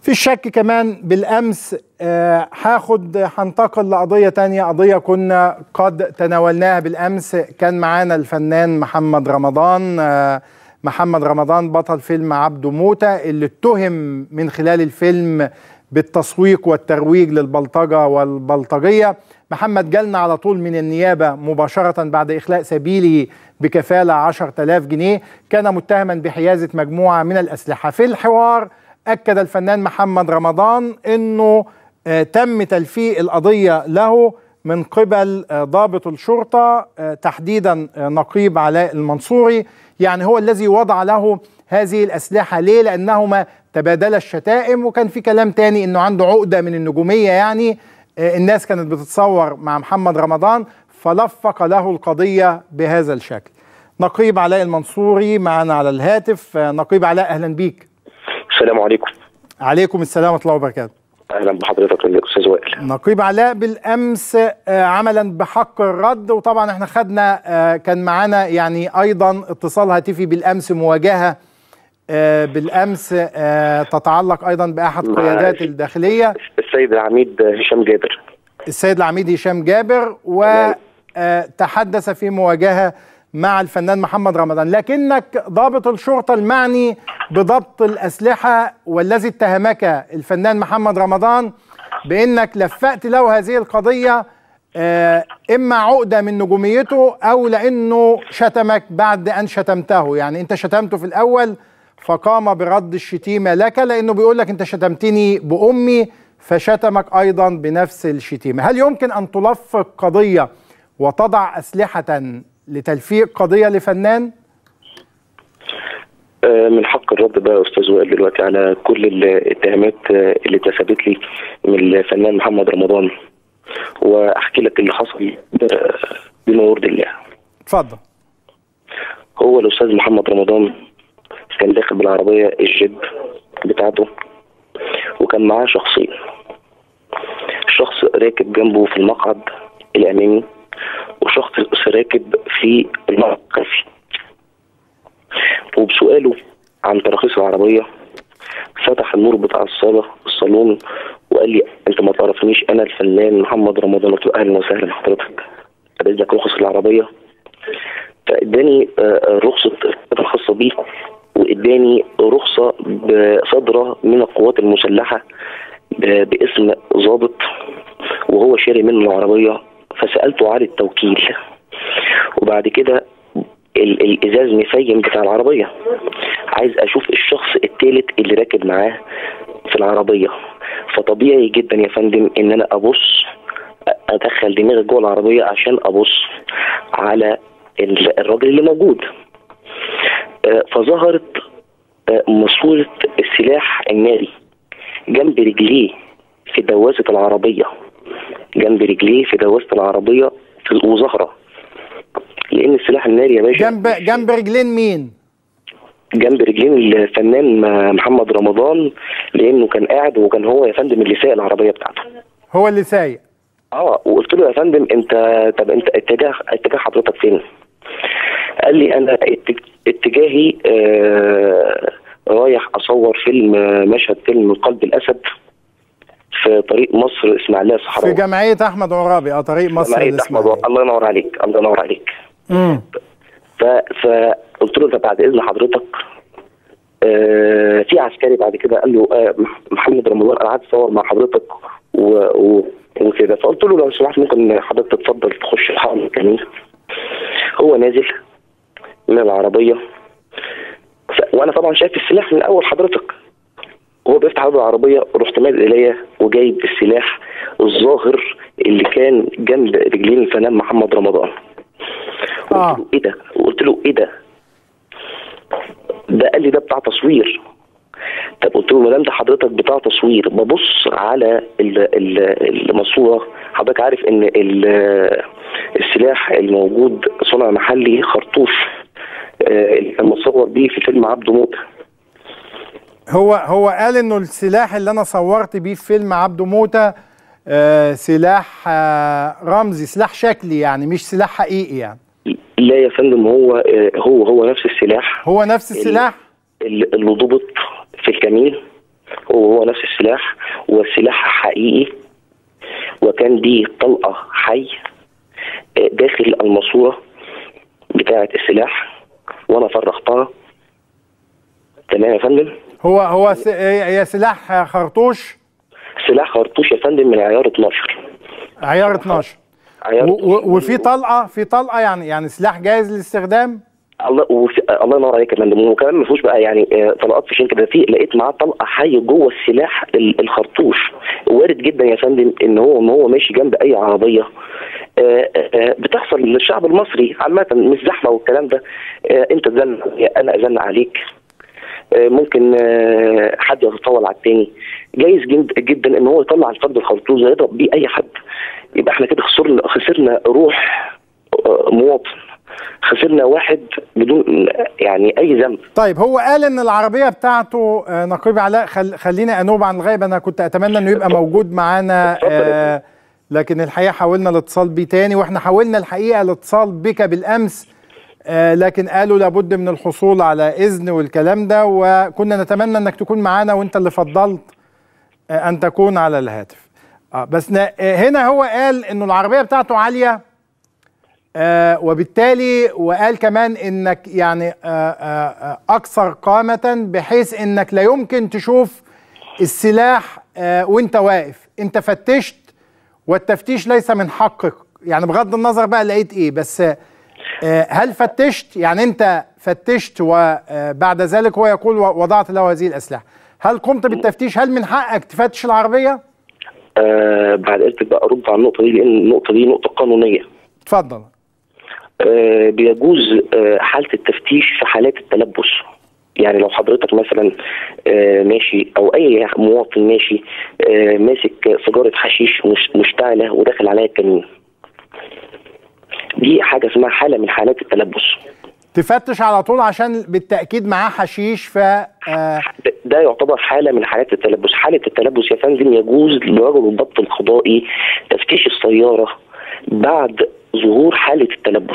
في الشك كمان بالامس آه، هاخد هنتقل لقضيه تانية قضيه كنا قد تناولناها بالامس كان معانا الفنان محمد رمضان آه، محمد رمضان بطل فيلم عبده موتة اللي اتهم من خلال الفيلم بالتسويق والترويج للبلطجه والبلطجيه محمد جالنا على طول من النيابه مباشره بعد اخلاء سبيله بكفاله 10000 جنيه كان متهما بحيازه مجموعه من الاسلحه في الحوار اكد الفنان محمد رمضان انه آه، تم تلفيق القضيه له من قبل آه، ضابط الشرطه آه، تحديدا آه، نقيب علاء المنصوري يعني هو الذي وضع له هذه الاسلحه ليه؟ لانهما تبادلا الشتائم وكان في كلام تاني انه عنده عقده من النجوميه يعني آه، الناس كانت بتتصور مع محمد رمضان فلفق له القضيه بهذا الشكل. نقيب علاء المنصوري معنا على الهاتف آه، نقيب علاء اهلا بيك. السلام عليكم عليكم السلام ورحمه الله وبركاته. اهلا بحضرتك الاستاذ وائل نقيب علاء بالامس آه، عملا بحق الرد وطبعا احنا خدنا آه، كان معانا يعني ايضا اتصال هاتفي بالامس مواجهه آه، بالامس آه، تتعلق ايضا باحد مع قيادات الداخليه السيد العميد هشام جابر السيد العميد هشام جابر وتحدث في مواجهه مع الفنان محمد رمضان لكنك ضابط الشرطه المعني بضبط الاسلحه والذي اتهمك الفنان محمد رمضان بانك لفقت له هذه القضيه آه، اما عقده من نجوميته او لانه شتمك بعد ان شتمته يعني انت شتمته في الاول فقام برد الشتيمه لك لانه بيقول لك انت شتمتني بامي فشتمك ايضا بنفس الشتيمه هل يمكن ان تلفق قضيه وتضع اسلحه لتلفيق قضيه لفنان آه، من حق الرد بقى يا استاذ وائل دلوقتي على كل الاتهامات آه، اللي اتثبت لي من الفنان محمد رمضان واحكي لك اللي حصل آه، بما يرضي الله اتفضل هو الاستاذ محمد رمضان كان داخل بالعربيه الجيب بتاعته وكان معاه شخصين شخص راكب جنبه في المقعد الامامي وشخص راكب في المقعد الخلفي وبسؤاله عن تراخيص العربيه فتح النور بتاع الصاله الصالون وقال لي انت ما تعرفنيش انا الفنان محمد رمضان قلت له اهلا وسهلا بحضرتك لك رخص العربيه فاداني آه، آه، رخصه الخاصه بيه واداني رخصه بصادره من القوات المسلحه ب- باسم ضابط وهو شاري منه العربيه فسالته عن التوكيل وبعد كده ال- الازاز مفيم بتاع العربيه عايز اشوف الشخص الثالث اللي راكب معاه في العربيه فطبيعي جدا يا فندم ان انا ابص ادخل دماغي جوه العربيه عشان ابص على ال- الراجل اللي موجود آه، فظهرت آه، ماسوره السلاح الناري جنب رجليه في دواسه العربيه جنب رجليه في دواسه العربيه في وظهره لان السلاح الناري يا باشا جنب جنب رجلين مين جنب رجلين الفنان محمد رمضان لانه كان قاعد وكان هو يا فندم اللي سايق العربيه بتاعته هو اللي سايق اه وقلت له يا فندم انت طب انت اتجاه اتجاه حضرتك فين؟ قال لي انا ات- اتجاهي آه رايح اصور فيلم آه، مشهد فيلم قلب الاسد في طريق مصر اسماعيليه في الصحراوي جمعيه احمد عرابي اه طريق مصر جمعية احمد الاسماعيلي الله ينور عليك الله ينور عليك امم ف... فقلت له طب بعد اذن حضرتك آه في عسكري بعد كده قال له آه مح- محمد رمضان انا عايز اصور مع حضرتك و... و... وكده فقلت له لو سمحت ممكن حضرتك تتفضل تخش الحرم الكمين هو نازل من العربيه ف... وانا طبعا شايف السلاح من اول حضرتك هو بيفتح باب العربيه رحت مال اليا وجايب السلاح الظاهر اللي كان جنب رجلين الفنان محمد رمضان آه. قلت له ايه ده؟ قلت له ايه ده؟ ده قال لي ده بتاع تصوير طب قلت له ما دام ده حضرتك بتاع تصوير ببص على ال- ال- الماسوره حضرتك عارف ان ال- السلاح الموجود صنع محلي خرطوش آه، اللي كان مصور بيه في فيلم عبده موته هو هو قال انه السلاح اللي انا صورت بيه في فيلم عبده موتة آه سلاح آه رمزي سلاح شكلي يعني مش سلاح حقيقي يعني لا يا فندم هو هو هو نفس السلاح هو نفس السلاح اللي اللي ضبط في الكمين هو هو نفس السلاح والسلاح حقيقي وكان دي طلقه حي آه، داخل الماسوره بتاعه السلاح وانا فرغتها تمام يا فندم هو هو س- هي سلاح خرطوش سلاح خرطوش يا فندم من عيار 12 عيار 12 عيار و- و- وفي طلقه في طلقه يعني يعني سلاح جاهز للاستخدام الله وفي... الله ينور عليك يا فندم وكمان ما فيهوش بقى يعني آه، طلقات في شنك ده في لقيت معاه طلقه حي جوه السلاح ال- الخرطوش وارد جدا يا فندم ان هو ما هو ماشي جنب اي عربيه آه، آه، بتحصل للشعب المصري عامه مش زحمه والكلام ده آه، انت تزن انا ازن عليك آه، ممكن آه، حد يتطاول على التاني جايز جد- جدا ان هو يطلع الفرد الخرطوش ده يضرب بيه اي حد يبقى احنا كده خسرنا خسرنا روح آه، مواطن خسرنا واحد بدون يعني اي ذنب طيب هو قال ان العربيه بتاعته آه، نقيب علاء خل خليني انوب عن الغيب انا كنت اتمنى انه يبقى موجود معانا اتفضل يا آه لكن الحقيقه حاولنا الاتصال بيه تاني واحنا حاولنا الحقيقه الاتصال بك بالامس آه لكن قالوا لابد من الحصول على اذن والكلام ده وكنا نتمنى انك تكون معانا وانت اللي فضلت آه ان تكون على الهاتف آه بس نا- آه هنا هو قال انه العربيه بتاعته عاليه آه وبالتالي وقال كمان انك يعني آه آه آه اكثر قامة بحيث انك لا يمكن تشوف السلاح آه وانت واقف انت فتشت والتفتيش ليس من حقك يعني بغض النظر بقى لقيت ايه بس آه هل فتشت يعني انت فتشت وبعد ذلك هو يقول وضعت له هذه الاسلحه هل قمت بالتفتيش هل من حقك تفتش العربيه آه بعد اذنك بقى ارد على النقطه دي لان النقطه دي نقطه قانونيه اتفضل آه بيجوز آه حاله التفتيش في حالات التلبس يعني لو حضرتك مثلا آه ماشي او اي مواطن ماشي آه ماسك سيجاره حشيش مش مشتعله وداخل عليها الكمين دي حاجه اسمها حاله من حالات التلبس تفتش على طول عشان بالتاكيد معاه حشيش ف آه ده- ده يعتبر حاله من حالات التلبس حاله التلبس يا فندم يجوز لرجل الضبط القضائي تفتيش السياره بعد ظهور حاله التلبس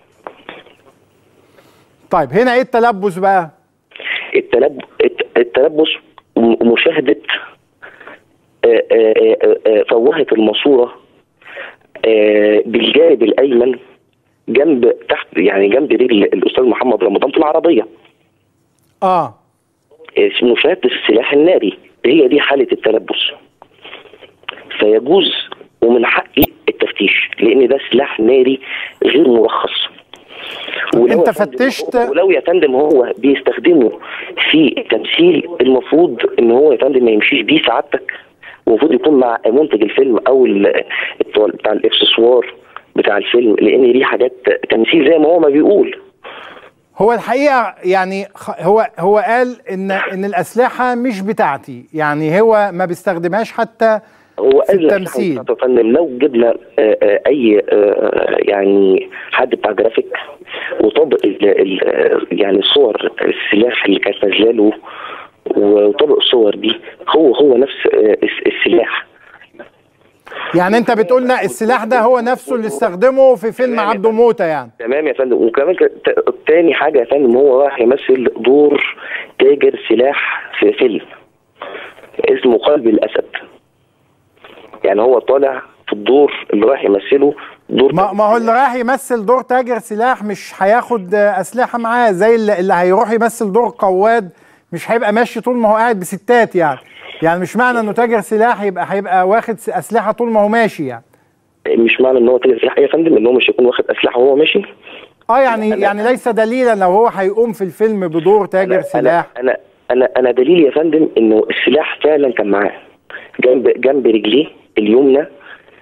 طيب هنا ايه التلبس بقى التلب... الت- التلبس ومشاهدة آه، آه، آه، آه، فوهة الماسورة آه، بالجانب الأيمن جنب تحت يعني جنب رجل الأستاذ محمد رمضان في العربية اه آه، مشاهدة السلاح الناري هي دي حالة التلبس فيجوز ومن حقي التفتيش لأن ده سلاح ناري غير مرخص ولو أنت يا فندم- فتشت- ولو يا فندم هو بيستخدمه في التمثيل المفروض ان هو يا فندم ما يمشيش بيه سعادتك المفروض يكون مع منتج الفيلم او ال- بتوع- بتاع الاكسسوار بتاع الفيلم لان دي حاجات تمثيل زي ما هو ما بيقول هو الحقيقه يعني خ- هو هو قال ان ان الاسلحه مش بتاعتي يعني هو ما بيستخدمهاش حتى هو في قال لك التمثيل. يا فندم لو جبنا آه، آه، اي آه، يعني حد بتاع جرافيك وطبق ال- ال- آه، يعني صور السلاح اللي كانت نازله له وطبق الصور دي هو هو نفس آه، الس- السلاح يعني انت بتقولنا السلاح ده هو نفسه اللي استخدمه في فيلم عبده موته يعني تمام يا فندم وكمان ك- ت- تاني حاجه يا فندم هو راح يمثل دور تاجر سلاح في فيلم اسمه قلب الاسد يعني هو طالع في الدور اللي راح يمثله دور ما, ما هو اللي رايح يمثل دور تاجر سلاح مش هياخد آه، اسلحه معاه زي اللي, اللي هيروح يمثل دور قواد مش هيبقى ماشي طول ما هو قاعد بستات يعني يعني مش معنى انه تاجر سلاح يبقى هيبقى واخد س- اسلحه طول ما هو ماشي يعني مش معنى ان هو تاجر سلاح يا فندم ان هو مش هيكون واخد اسلحه وهو ماشي اه يعني يعني ليس دليلا لو هو هيقوم في الفيلم بدور تاجر سلاح انا انا انا, أنا دليل يا فندم انه السلاح فعلا كان معاه جنب جنب رجليه اليمنى آه،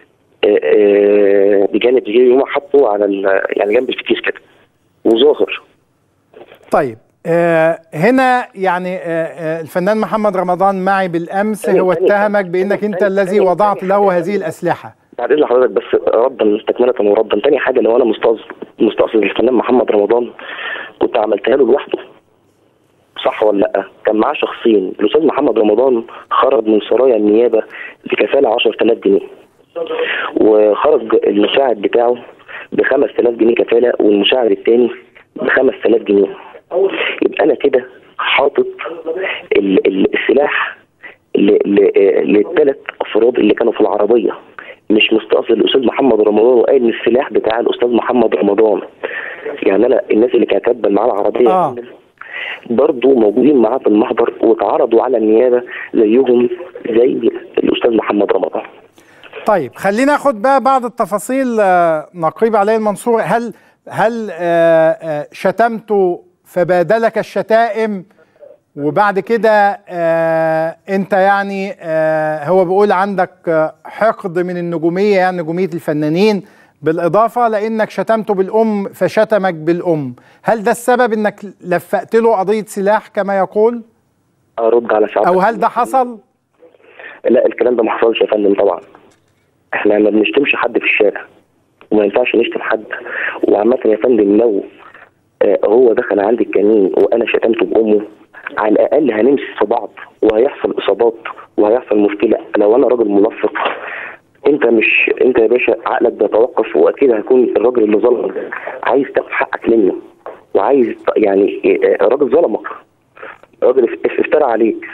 آه، بجانب رجليه اليمنى حطه على ال- يعني جنب الفتيس كده وظاهر طيب آه هنا يعني آه آه الفنان محمد رمضان معي بالامس تاني- هو تاني- اتهمك تاني- بانك انت تاني- الذي تاني- وضعت تاني له حاجة. هذه الاسلحه بعد اذن حضرتك بس ردا تكمله وردا تاني حاجه لو انا مستقصد مستقصد الفنان محمد رمضان كنت عملتها له لوحده صح ولا لا؟ كان معاه شخصين الاستاذ محمد رمضان خرج من سرايا النيابه بكفاله 10000 جنيه وخرج المساعد بتاعه ب 5000 جنيه كفاله والمساعد الثاني ب 5000 جنيه يبقى انا كده حاطط ال- ال- السلاح للثلاث افراد اللي كانوا في العربيه مش مستقصد الاستاذ محمد رمضان وقال ان السلاح بتاع الاستاذ محمد رمضان يعني انا الناس اللي كانت راكبه معاه العربيه آه. برضه موجودين معاه في المحضر واتعرضوا على النيابه زيهم زي الاستاذ محمد رمضان طيب خلينا ناخد بقى بعض التفاصيل آه، نقيب علي المنصور هل هل آه، آه، شتمته فبادلك الشتائم وبعد كده آه، انت يعني آه، هو بيقول عندك آه، حقد من النجوميه يعني نجوميه الفنانين بالاضافه لانك شتمته بالام فشتمك بالام هل ده السبب انك لفقت له قضيه سلاح كما يقول ارد على سعادتك او هل ده حصل لا الكلام ده ما حصلش يا فندم طبعا احنا ما بنشتمش حد في الشارع وما ينفعش نشتم حد وعامة يا فندم لو آه، هو دخل عندي الكمين وانا شتمته بامه على الاقل هنمسك في بعض وهيحصل اصابات وهيحصل مشكله لو انا راجل منفق انت مش انت يا باشا عقلك بيتوقف واكيد هيكون الراجل اللي ظلمك عايز تاخد حقك منه وعايز يعني آه، راجل ظلمك راجل اف- افترى عليك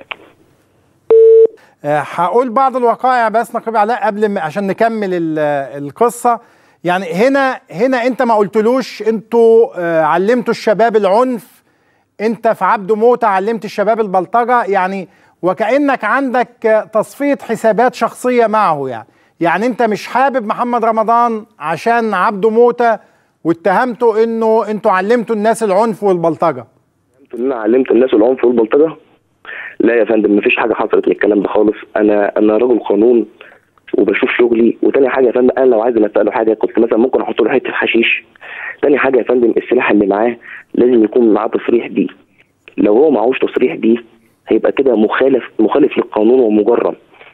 آه، هقول بعض الوقائع بس نقيب علاء قبل ما عشان نكمل ال- القصه يعني هنا هنا انت ما قلتلوش انتوا آه، علمتوا الشباب العنف انت في عبده موته علمت الشباب البلطجه يعني وكانك عندك آه، تصفيه حسابات شخصيه معه يعني يعني انت مش حابب محمد رمضان عشان عبده موته واتهمته انه انتوا علمتوا الناس العنف والبلطجه ان انا علمت الناس العنف والبلطجه لا يا فندم مفيش حاجه حصلت من الكلام ده خالص انا انا راجل قانون وبشوف شغلي وتاني حاجه يا فندم انا لو عايز اساله حاجه كنت مثلا ممكن احط له حته حشيش تاني حاجه يا فندم السلاح اللي معاه لازم يكون معاه تصريح بيه لو هو معهوش تصريح بيه هيبقى كده مخالف مخالف للقانون ومجرم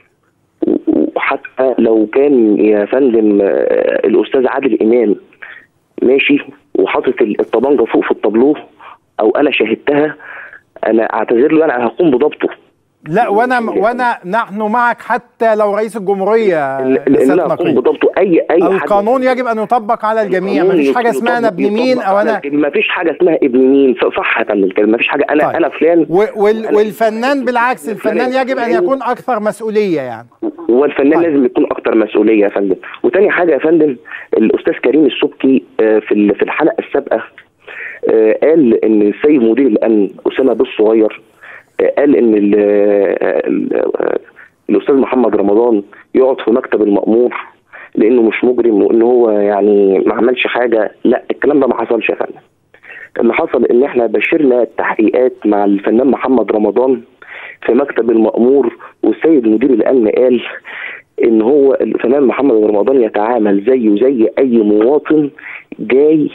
و- وحتى لو كان يا فندم آه، الاستاذ عادل امام ماشي وحاطط الطبنجه فوق في الطابلوه او انا شاهدتها انا اعتذر له انا هقوم بضبطه لا وانا وانا نحن معك حتى لو رئيس الجمهوريه ل- يا لان سيادة انا هقوم نقيب. بضبطه اي اي حد- القانون يجب ان يطبق على الجميع القانون مفيش حاجه يطبق- اسمها انا ابن مين يطبق او على انا الجميع. مفيش حاجه اسمها ابن مين ف- صح يا فندم الكلام مفيش حاجه انا طيب. انا فلان و- وال أنا- والفنان بالعكس الفنان يجب ان يكون اكثر مسؤوليه يعني والفنان طيب. لازم يكون اكتر مسؤوليه يا فندم وتاني حاجه يا فندم الاستاذ كريم السبكي آه، في ال- في الحلقه السابقه آه، قال ان السيد مدير الامن اسامه بالصغير آه، قال ان ال- آه، ال- آه، الاستاذ محمد رمضان يقعد في مكتب المأمور لانه مش مجرم وان هو يعني ما عملش حاجه لا الكلام ده ما حصلش يا فندم اللي حصل ان احنا بشرنا التحقيقات مع الفنان محمد رمضان في مكتب المأمور والسيد مدير الامن قال ان هو الفنان محمد رمضان يتعامل زيه زي اي مواطن جاي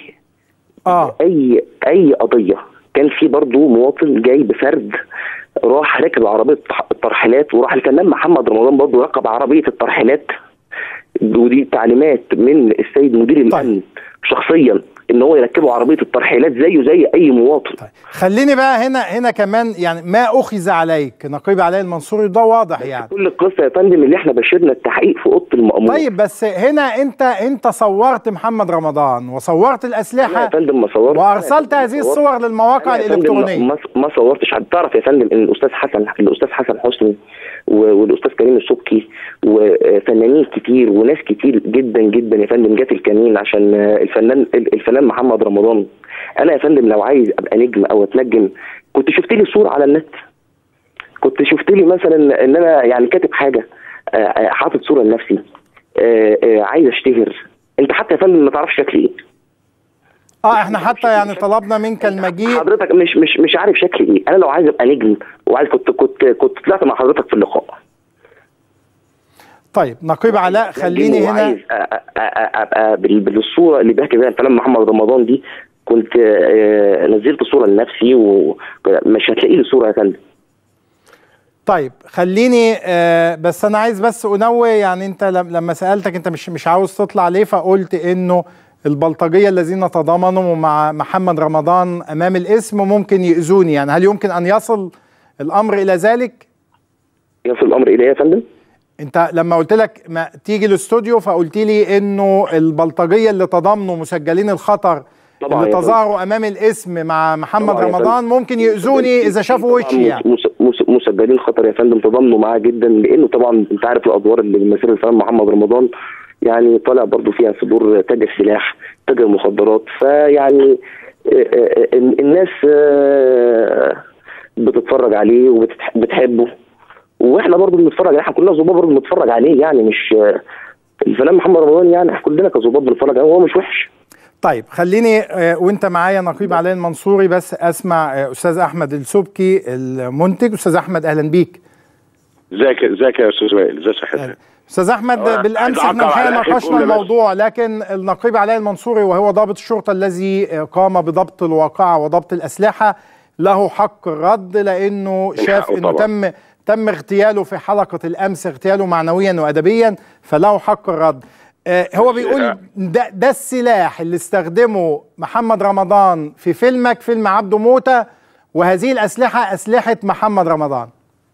اه اي اي قضيه كان في برضه مواطن جاي بفرد راح ركب عربيه التح- الترحيلات وراح الفنان محمد رمضان برضه ركب عربيه الترحيلات ودي تعليمات من السيد مدير الامن شخصيا ان هو يركبوا عربيه الترحيلات زيه زي اي مواطن طيب خليني بقى هنا هنا كمان يعني ما اخذ عليك نقيب علي المنصوري ده واضح يعني كل القصه يا فندم اللي احنا بشرنا التحقيق في اوضه المأمور طيب بس هنا انت انت صورت محمد رمضان وصورت أنا يا الاسلحه فندم ما صورت وارسلت أنا يا هذه فندم الصور للمواقع أنا يا فندم الالكترونيه ما, ما صورتش حد تعرف يا فندم ان الاستاذ حسن الاستاذ حسن حسني و- والاستاذ كريم السبكي وفنانين كتير وناس كتير جدا جدا يا فندم جت الكمين عشان الفنان الفنان محمد رمضان انا يا فندم لو عايز ابقى نجم او اتنجم كنت شفت لي صوره على النت كنت شفت لي مثلا ان انا يعني كاتب حاجه آه، آه، حاطط صوره لنفسي آه، آه، عايز اشتهر انت حتى يا فندم ما تعرفش شكلي ايه اه احنا حتى يعني طلبنا منك المجيء حضرتك مش مش مش عارف شكلي ايه انا لو عايز ابقى نجم وعايز كنت كنت كنت طلعت مع حضرتك في اللقاء طيب نقيب علاء خليني هنا وعايز أ- أ- أ- ابقى بال- بالصوره اللي بيحكي بيها الفنان محمد رمضان دي كنت آه، نزلت صوره لنفسي ومش هتلاقي لي صوره يا فندم طيب خليني آه بس انا عايز بس انوه يعني انت لم- لما سالتك انت مش مش عاوز تطلع ليه فقلت انه البلطجيه الذين تضامنوا مع محمد رمضان امام الاسم ممكن يؤذوني يعني هل يمكن ان يصل الامر الى ذلك؟ يصل الامر الي يا فندم انت لما قلت لك ما تيجي الاستوديو فقلت لي انه البلطجيه اللي تضامنوا مسجلين الخطر طبعاً اللي يا فندم. تظاهروا امام الاسم مع محمد طبعاً يا رمضان فندم. ممكن يؤذوني اذا شافوا طبعاً وشي يعني مس- مس- مسجلين خطر يا فندم تضامنوا معاه جدا لانه طبعا انت عارف الادوار اللي بيمثلها الفنان محمد رمضان يعني طالع برضه فيها في دور تاجر سلاح تاجر مخدرات فيعني آه، آه، آه، الناس آه، بتتفرج عليه وبتحبه واحنا برضه بنتفرج عليه احنا كلنا ظباط برضه بنتفرج عليه يعني مش آه، الفنان محمد رمضان يعني احنا كلنا كظباط بنتفرج عليه وهو مش وحش طيب خليني آه، وانت معايا نقيب علي المنصوري بس اسمع آه، استاذ احمد السبكي المنتج استاذ احمد اهلا بيك ازيك ازيك يا استاذ وائل ازي صحتك استاذ احمد أه، بالامس عايز احنا أعقب الحقيقه على آخر ناقشنا جملة بس. الموضوع لكن النقيب علاء المنصوري وهو ضابط الشرطه الذي قام بضبط الواقعه وضبط الاسلحه له حق الرد لانه شاف حقه انه طبعا. تم تم اغتياله في حلقه الامس اغتياله معنويا وادبيا فله حق الرد آه، هو بيقول ده, ده السلاح اللي استخدمه محمد رمضان في فيلمك فيلم عبده موته وهذه الاسلحه اسلحه محمد رمضان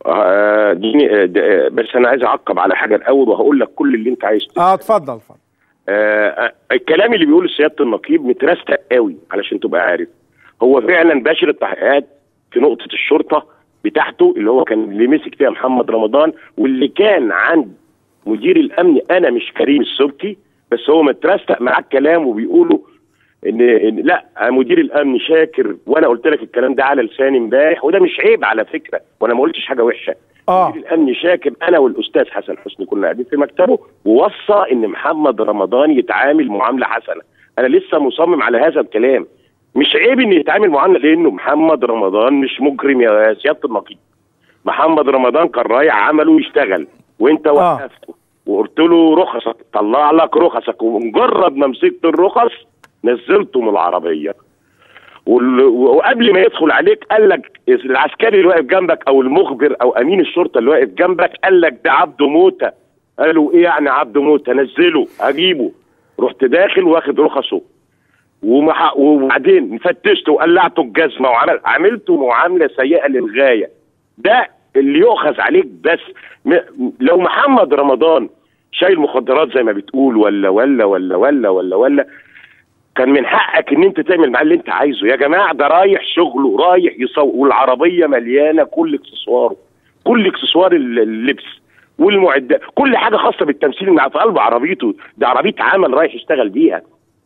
آه، ديني آه، د- آه، بس انا عايز اعقب على حاجه الاول وهقول لك كل اللي انت عايز تقوله. اه اتفضل اتفضل آه، آه، الكلام اللي بيقوله سياده النقيب مترستق قوي علشان تبقى عارف هو فعلا باشر التحقيقات في نقطه الشرطه بتاعته اللي هو كان اللي مسك فيها محمد رمضان واللي كان عند مدير الامن انا مش كريم السبكي بس هو مترستق معاه الكلام وبيقولوا ان إن لا مدير الامن شاكر وانا قلت لك الكلام ده على لساني امبارح وده مش عيب على فكره وانا ما قلتش حاجه وحشه آه. مدير الامن شاكر انا والاستاذ حسن حسني كنا قاعدين في مكتبه ووصى ان محمد رمضان يتعامل معامله حسنه انا لسه مصمم على هذا الكلام مش عيب ان يتعامل معامله لانه محمد رمضان مش مجرم يا سياده النقيب محمد رمضان كان رايح عمله يشتغل وانت وقفته وقلت له رخصك طلع لك رخصك ومجرد ما مسكت الرخص نزلته من العربيه وال- وقبل ما يدخل عليك قال لك العسكري اللي واقف جنبك او المخبر او امين الشرطه اللي واقف جنبك قال لك ده عبده موته قالوا ايه يعني عبده موته نزله اجيبه رحت داخل واخد رخصه ومح... وبعدين فتشته وقلعته الجزمه وعمل عملته معامله سيئه للغايه ده اللي يؤخذ عليك بس م... لو محمد رمضان شايل مخدرات زي ما بتقول ولا ولا ولا ولا ولا ولا كان من حقك ان انت تعمل معاه اللي انت عايزه يا جماعه ده رايح شغله رايح يصور والعربيه مليانه كل اكسسواره كل اكسسوار ال- اللبس والمعدات كل حاجه خاصه بالتمثيل مع في قلب عربيته ده عربيه عمل رايح يشتغل بيها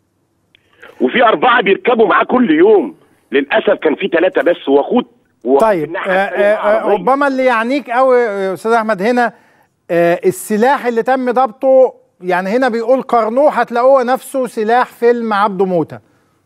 وفي اربعه بيركبوا معاه كل يوم للاسف كان في ثلاثه بس واخوه وفي طيب الناحية آه، التانية آه، آه، عربية. ربما اللي يعنيك قوي يا استاذ احمد هنا آه، السلاح اللي تم ضبطه يعني هنا بيقول قرنوه هتلاقوه نفسه سلاح فيلم عبده موته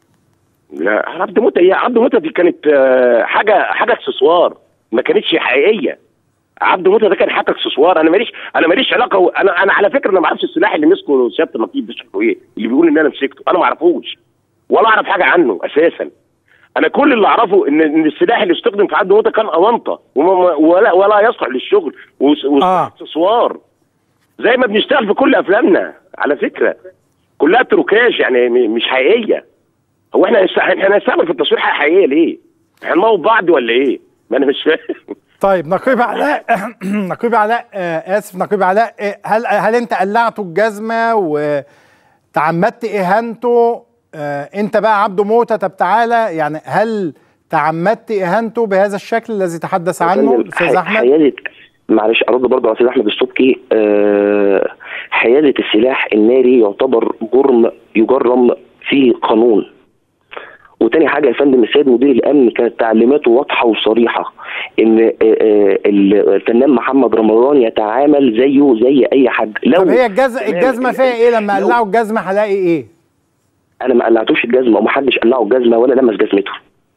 لا عبد موته هي عبد موته دي كانت آه، حاجه حاجه اكسسوار ما كانتش حقيقيه عبد موته ده كان حاجه اكسسوار انا ماليش انا ماليش علاقه انا انا على فكره انا ما اعرفش السلاح اللي مسكه سياده النقيب ده شكله ايه اللي بيقول ان انا مسكته انا ما اعرفوش ولا اعرف حاجه عنه اساسا انا كل اللي اعرفه ان ان السلاح اللي استخدم في عبد موته كان اونطه وما- ولا ولا يصلح للشغل وس- وس- آه. اكسسوار زي ما بنشتغل في كل افلامنا على فكره كلها تروكاج يعني م- مش حقيقيه هو احنا هنست- احنا هنستعمل في التصوير حاجه حقيقيه ليه؟ احنا هنموت بعض ولا ايه؟ ما انا مش فاهم طيب نقيب علاء نقيب علاء آه، اسف نقيب علاء آه، هل هل انت قلعته الجزمه وتعمدت اهانته آه، انت بقى عبده موته طب تعالى يعني هل تعمدت اهانته بهذا الشكل الذي تحدث عنه الاستاذ ح- احمد حيادة معلش ارد برضه على الاستاذ احمد السبكي آه حيادة السلاح الناري يعتبر جرم يجرم فيه قانون وتاني حاجه يا فندم السيد مدير الامن كانت تعليماته واضحه وصريحه ان آه، آه، الفنان محمد رمضان يتعامل زيه زي اي حد لو طب هي الجز... الجزمه فيها ايه لما لو- قلعوا الجزمه هلاقي ايه انا ما قلعتوش الجزمه ومحدش قلعه الجزمه ولا لمس جزمته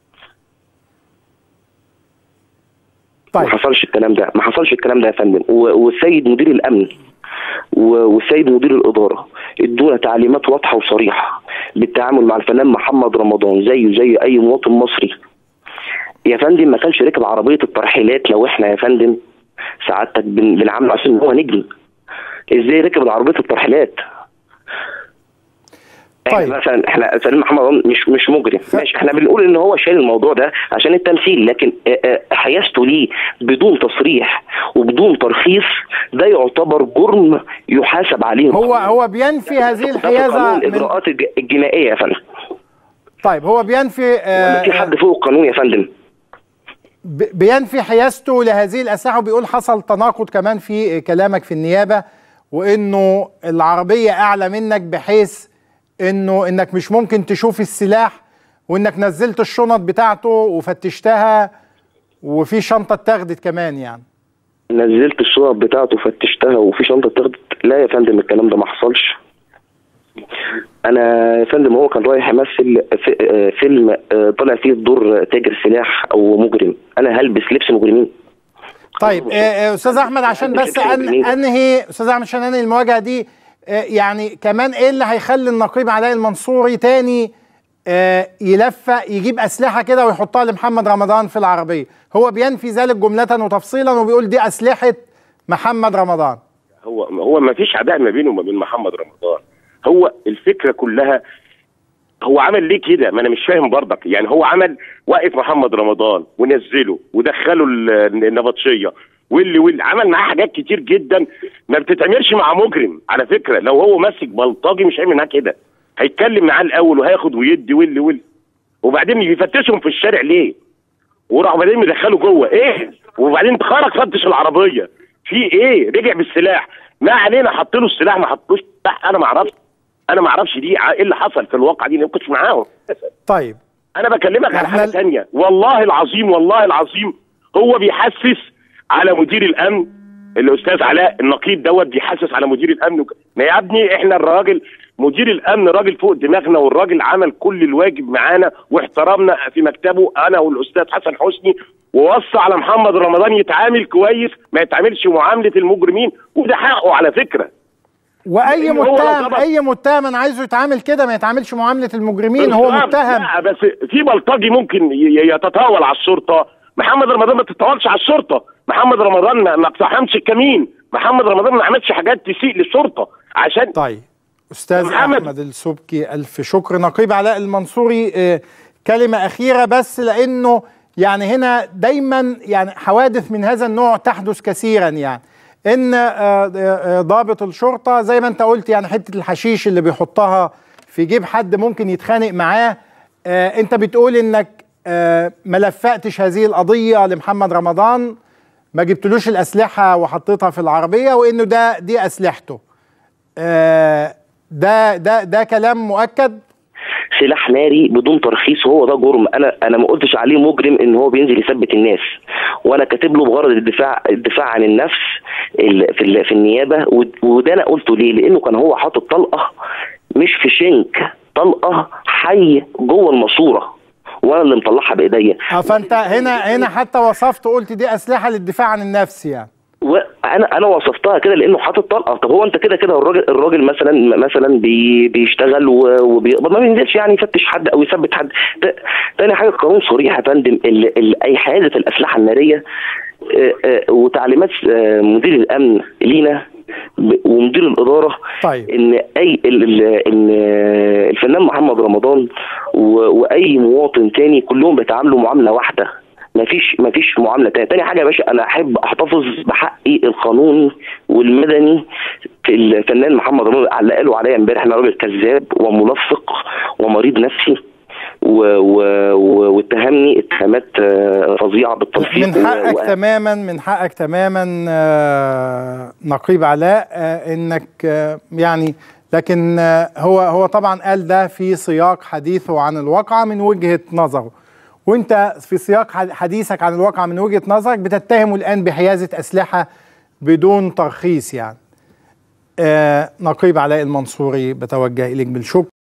طيب ما حصلش الكلام ده ما حصلش الكلام ده يا فندم و- والسيد مدير الامن و- والسيد مدير الاداره ادونا تعليمات واضحه وصريحه بالتعامل مع الفنان محمد رمضان زيه زي اي مواطن مصري يا فندم ما كانش راكب عربيه الترحيلات لو احنا يا فندم سعادتك بن- بنعامله عشان ان هو نجم ازاي ركب عربيه الترحيلات طيب. طيب مثلا احنا الفنان محمد رمضان مش مش مجرم ماشي احنا بنقول ان هو شايل الموضوع ده عشان التمثيل لكن اه، اه، حيازته ليه بدون تصريح وبدون ترخيص ده يعتبر جرم يحاسب عليه هو هو بينفي هذه ده في الحيازه قانون من... الاجراءات الج- الجنائيه يا فندم طيب هو بينفي ولا في آه حد فوق القانون يا فندم ب- بينفي حيازته لهذه الاسلحه وبيقول حصل تناقض كمان في كلامك في النيابه وانه العربيه اعلى منك بحيث انه انك مش ممكن تشوف السلاح وانك نزلت الشنط بتاعته وفتشتها وفي شنطه اتاخدت كمان يعني نزلت الشنط بتاعته فتشتها وفي شنطه اتاخدت لا يا فندم الكلام ده ما حصلش انا يا فندم هو كان رايح يمثل في آه، فيلم آه، طالع فيه دور تاجر سلاح او مجرم انا هلبس لبس مجرمين طيب آه، آه، استاذ احمد عشان بس أن انهي استاذ احمد عشان انهي المواجهه دي آه، يعني كمان ايه اللي هيخلي النقيب علاء المنصوري تاني آه، يلفق يجيب اسلحه كده ويحطها لمحمد رمضان في العربيه هو بينفي ذلك جمله وتفصيلا وبيقول دي اسلحه محمد رمضان هو هو ما فيش عداء ما بينه وما بين محمد رمضان هو الفكره كلها هو عمل ليه كده ما انا مش فاهم برضك يعني هو عمل وقف محمد رمضان ونزله ودخله ال- النبطشيه واللي واللي عمل معاه حاجات كتير جدا ما بتتعملش مع مجرم على فكره لو هو ماسك بلطجي مش هيعمل معاه كده هيتكلم معاه الاول وهياخد ويدي واللي واللي وبعدين يفتشهم في الشارع ليه وراحوا بعدين مدخله جوه ايه وبعدين خرج فتش العربيه في ايه رجع بالسلاح ما علينا حط له السلاح ما حطوش السلاح انا ما اعرفش انا ما اعرفش دي ع- ايه اللي حصل في الواقع دي انا ما كنتش معاهم طيب انا بكلمك على إحنا حاجه ال- ثانيه والله العظيم والله العظيم هو بيحسس على مدير الامن الاستاذ علاء النقيب دوت بيحسس على مدير الامن وك... ما يا ابني احنا الراجل مدير الامن راجل فوق دماغنا والراجل عمل كل الواجب معانا واحترمنا في مكتبه انا والاستاذ حسن حسني ووصى على محمد رمضان يتعامل كويس ما يتعاملش معامله المجرمين وده حقه على فكره واي لأن هو متهم يعتبر- اي متهم انا عايزه يتعامل كده ما يتعاملش معامله المجرمين هو بالظبط. متهم لا بس في بلطجي ممكن ي- ي- يتطاول على الشرطه محمد رمضان ما تتطاولش على الشرطه محمد رمضان ما ما اقتحمش الكمين محمد رمضان ما عملش حاجات تسيء للشرطه عشان طيب استاذ محمد. احمد السبكي الف شكر نقيب علاء المنصوري آه، كلمه اخيره بس لانه يعني هنا دايما يعني حوادث من هذا النوع تحدث كثيرا يعني ان آه، آه، ضابط الشرطه زي ما انت قلت يعني حته الحشيش اللي بيحطها في جيب حد ممكن يتخانق معاه آه، انت بتقول انك آه، ما لفقتش هذه القضيه لمحمد رمضان ما جبتلوش الاسلحه وحطيتها في العربيه وانه ده دي اسلحته آه، ده ده ده كلام مؤكد سلاح ناري بدون ترخيص هو ده جرم انا انا ما قلتش عليه مجرم ان هو بينزل يثبت الناس وانا كاتب له بغرض الدفاع الدفاع عن النفس ال- في ال- في النيابه ود- وده انا قلته ليه لانه كان هو حاطط طلقه مش في شنك طلقه حي جوه الماسوره وانا اللي مطلعها بايديا آه، فانت هنا هنا حتى وصفت قلت دي اسلحه للدفاع عن النفس يعني وانا انا وصفتها كده لانه حاطط طلقه طب هو انت كده كده الراجل الراجل مثلا مثلا بي بيشتغل و- وبيقبض ما بينزلش يعني يفتش حد او يثبت حد ت- تاني حاجه القانون صريح يا فندم ال- ال- اي حاجه الاسلحه الناريه آه، آه، وتعليمات آه، مدير الامن لينا ب- ومدير الاداره طيب. ان اي ال- ال- ان الفنان محمد رمضان و- واي مواطن تاني كلهم بيتعاملوا معامله واحده مفيش مفيش معامله تانية تاني حاجه يا باشا انا احب احتفظ بحقي القانوني والمدني في الفنان محمد رمضان علق له عليا امبارح انا راجل كذاب وملفق ومريض نفسي و- و- و- واتهمني اتهامات آه، فظيعه بالتلفيق من حقك و- و- تماما من حقك تماما آه، نقيب علاء آه، انك آه، يعني لكن آه، هو هو طبعا قال ده في سياق حديثه عن الواقعه من وجهه نظره وانت في سياق حد- حديثك عن الواقعه من وجهه نظرك بتتهمه الان بحيازه اسلحه بدون ترخيص يعني آه، نقيب علاء المنصوري بتوجه اليك بالشكر